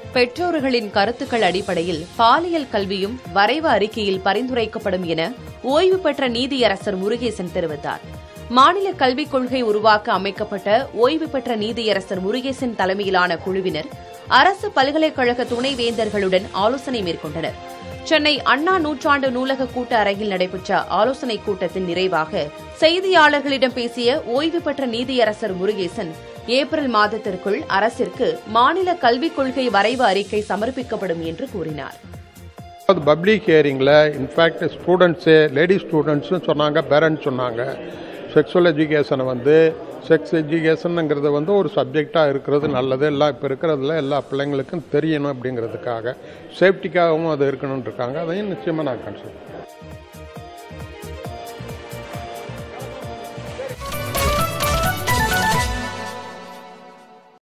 பெற்றோர்களின் கருத்துக்கள் அடிப்படையில் பாலியல் கல்வியும் வரைவு அறிக்கையில் பரிந்துரைக்கப்படும் என ஓய்வு பெற்ற நீதியரசர் முருகேசன் தெரிவித்தார் மாநில கல்விக் கொள்கை உருவாக்க அமைக்கப்பட்ட ஓய்வு பெற்ற நீதியரசர் முருகேசன் தலைமையிலான குழுவினர் அரசு பல்கலைக்கழக துணைவேந்தர்களுடன் ஆலோசனை மேற்கொண்டனர் சென்னை அண்ணா நூற்றாண்டு நூலக கூட்ட அரங்கில் நடைபெற்ற ஆலோசனைக் கூட்டத்தின் நிறைவாக செய்தியாளர்களிடம் பேசிய ஓய்வு பெற்ற நீதியரசர் முருகேசன் ஏப்ரல் மாதத்திற்குள் அரசிற்கு மாநில கல்விக் கொள்கை வரைவு அறிக்கை சமர்ப்பிக்கப்படும் என்று கூறினார் அது பப்ளிக் ஹியரிங்கில் இன்ஃபேக்ட் ஸ்டூடெண்ட்ஸு லேடி ஸ்டூடெண்ட்ஸும் சொன்னாங்க பேரண்ட்ஸ் சொன்னாங்க செக்ஸுவல் எஜுகேஷனை வந்து செக்ஸ் எஜுகேஷனுங்கிறது வந்து ஒரு சப்ஜெக்டாக இருக்கிறது நல்லது எல்லாம் இப்போ இருக்கிறதுல எல்லா பிள்ளைங்களுக்கும் தெரியணும் அப்படிங்கிறதுக்காக சேஃப்டிக்காகவும் அது இருக்கணும்னு இருக்காங்க அதையும் நிச்சயமாக நான் கன்சல்ட்